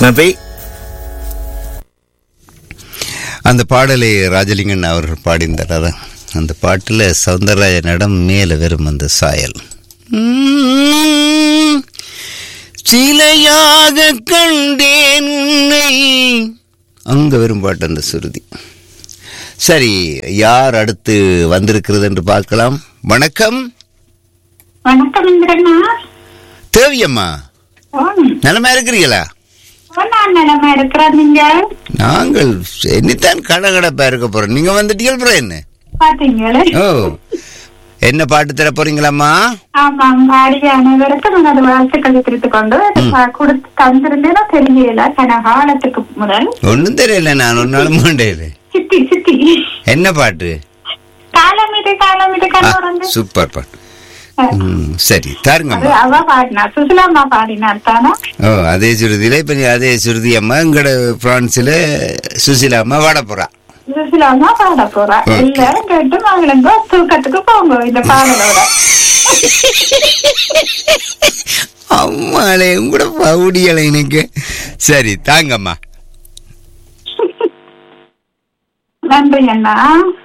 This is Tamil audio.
நன்றி அந்த பாடலை ராஜலிங்கன் அவர்கள் பாடியிருந்தார் அதான் அந்த பாட்டில் சவுந்தரராஜனிடம் மேலே வெறும் அந்த சாயல் உம், சிலையாக கண்டேன் உன்னை அங்க வெறும் பாட்டு அந்த சுருதி சரி யார் அடுத்து வந்திருக்கிறது என்று பார்க்கலாம் வணக்கம் வணக்கம் இந்திரண்ணா தேவியம்மா ஓம் நலமா இருக்கிறீங்களா ஓ, நான் நிலமா இருக்கிறேன் நீங்க நாங்கள் என்னத்தான் கடகடப்பா இருக்க போறோம் நீங்க வந்துட்டீங்க அப்புறம் என்ன பாத்தீங்களே ஓ என்ன பாட்டு தர போறீங்களாம்மா ஆமாம் பாடிய அனைவருக்கும் எனது வாழ்த்துக்களை தெரிவித்துக் கொண்டு இது பா- கொடுத்து தந்திருந்தேனோ தெரியல கன காலத்துக்கு முதல் ஒன்றும் தெரியல நான் ஒரு நாள் மாண்டேன் சித்தி சித்தி என்ன பாட்டு காலம் இது காலம் இது ஆ, கண்ணு சூப்பர் பாட்டு ம், சரி தாருங்கம்மா அவ பாடினா சுசிலாம்மா பாடினார் தானே ஓ அதே சுருதியில இப்ப நீ அதே சுருதி அம்மா இங்கட பிரான்ஸ்ல சுசிலா அம்மா வாட போறா சுசிலாம்மா பாட போறா Okay. எல்லாரும் கேட்டு மகளுங்க தூக்கத்துக்கு போங்க இந்த பாடலோட அம்மாளே உங்களோட பவுடியலை எனக்கு சரி தாங்கம்மா நன்றி அண்ணா